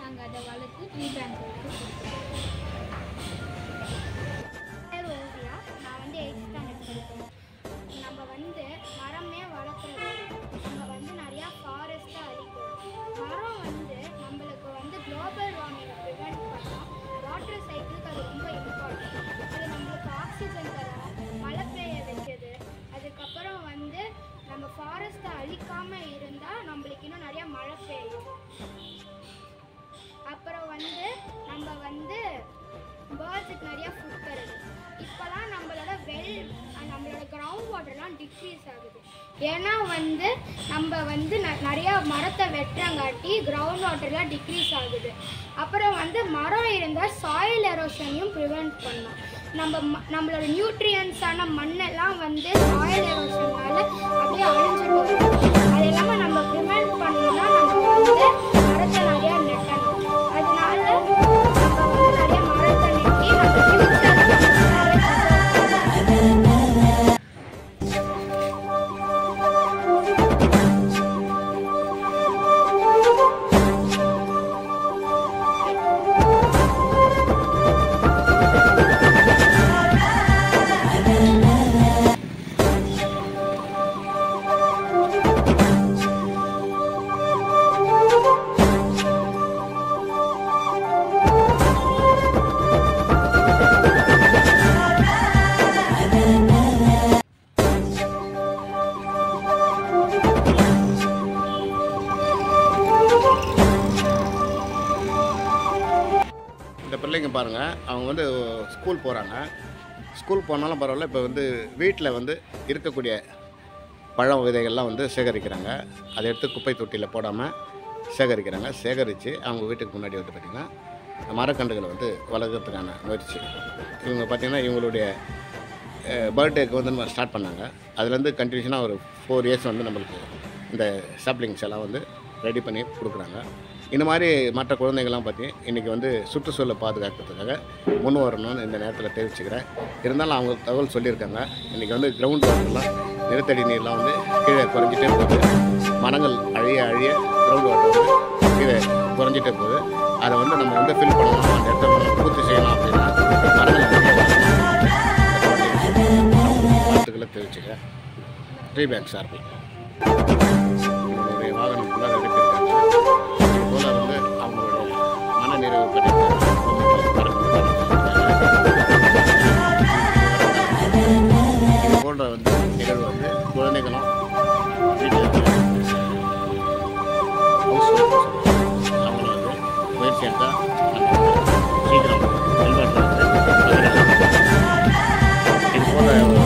நாங்கள் அதை வளர்த்து ட்ரீ பேங்க்கு பேர் ஓவியா நான் வந்து எயிட் ஸ்டாண்டர்ட் படிக்கிறேன் நம்ம வந்து மரமே வளர்க்குறது நம்ம வந்து நிறையா ஃபாரஸ்ட்டை அழிக்கிறோம் மரம் வந்து நம்மளுக்கு வந்து குளோபல் வார்மிங்கை ப்ரிவெண்ட் பண்ணோம் வாட்டர் சைக்கிளுக்கு அது ரொம்ப இம்பார்ட்டன்ட் அது நம்மளுக்கு ஆக்சிஜன் தரும் மழை பெய்ய வைக்குது அதுக்கப்புறம் வந்து நம்ம ஃபாரஸ்ட்டை அழிக்காமல் இருந்தால் நம்மளுக்கு இன்னும் நிறையா மழை பெய்யும் அப்புறம் வந்து நம்ம வந்து பேர்ட்ஸுக்கு நிறைய ஃபுட் தருது இப்போலாம் நம்மளோட வெல் நம்மளோட கிரவுண்ட் வாட்டர்லாம் டிக்ரீஸ் ஆகுது ஏன்னா வந்து நம்ம வந்து ந- நிறைய மரத்தை வெட்டுறங்காட்டி கிரவுண்ட் வாட்டர்லாம் டிக்ரீஸ் ஆகுது அப்புறம் வந்து மரம் இருந்தால் சாயில் எரோஷனையும் ப்ரிவெண்ட் பண்ணும் நம்ம ம- நம்மளோட நியூட்ரியன்ஸான மண்ணெல்லாம் வந்து சாயில் எரோஷனால அப்படியே அழிஞ்சிட்டு வருது அது இல்லாமல் நம்ம ப்ரிவெண்ட் பண்ணணும்னா நம்ம வந்து மரத்தை நிறையா நெட்டணும் அதனால நம்ம வந்து நிறைய மரத்தை நெட்டி நம்ம ஃபியூச்சர் இந்த பிள்ளைங்க பாருங்கள் அவங்க வந்து ஸ்கூல் போகிறாங்க ஸ்கூல் போனாலும் பரவாயில்ல இப்போ வந்து வீட்டில் வந்து இருக்கக்கூடிய பழ விதைகள்லாம் வந்து சேகரிக்கிறாங்க அதை எடுத்து குப்பை தொட்டியில் போடாமல் சேகரிக்கிறாங்க சேகரித்து அவங்க வீட்டுக்கு முன்னாடி வந்து பார்த்திங்கன்னா மரக்கன்றுகளை வந்து வளர்க்கறதுக்கான முயற்சி இவங்க பார்த்திங்கன்னா இவங்களுடைய பர்த்டேக்கு வந்து நம்ம ஸ்டார்ட் பண்ணாங்க அதுலேருந்து கண்டினியூஷனாக ஒரு ஃபோர் இயர்ஸ் வந்து நம்மளுக்கு இந்த சாப்ளிங்ஸ் எல்லாம் வந்து ரெடி பண்ணி கொடுக்குறாங்க இந்த மாதிரி மற்ற குழந்தைங்கள்லாம் பார்த்தி இன்றைக்கி வந்து சுற்றுச்சூழலை பாதுகாக்கிறதுக்காக முன் வரணும்னு இந்த நேரத்தில் தெரிவிச்சுக்கிறேன் இருந்தாலும் அவங்க தகவல் சொல்லியிருக்காங்க இன்றைக்கி வந்து கிரவுண்ட் வாட்டர்லாம் நிலத்தடி நீர்லாம் வந்து கீழே குறைஞ்சிட்டே போகுது மரங்கள் அழிய அழிய கிரவுண்ட் வாட்டர் வந்து கீழே குறைஞ்சிட்டே போகுது அதை வந்து நம்ம வந்து ஃபில் பண்ணணும் அந்த இடத்த வந்து பூர்த்தி செய்யணும் அப்படின்னா மரங்கள் நிறைய வளர்க்கணும். வாழ்த்துக்களை தெரிவிச்சுக்கிறேன் ட்ரீ பேங்க் சார்பில் அவங்களுடைய வாகனம் ஃபுல்லாக எடுத்திருக்காங்க இது போல் வந்து அவங்களுடைய மனநிறைவு இது போன்ற வந்து நிகழ்வு வந்து குழந்தைகளும் வீட்டில் ஹவுஸ் அவங்கள வந்து முயற்சி எடுத்தால் சீக்கிரம் செல்வாக்கு வந்து பகிரலாம். இது போன்ற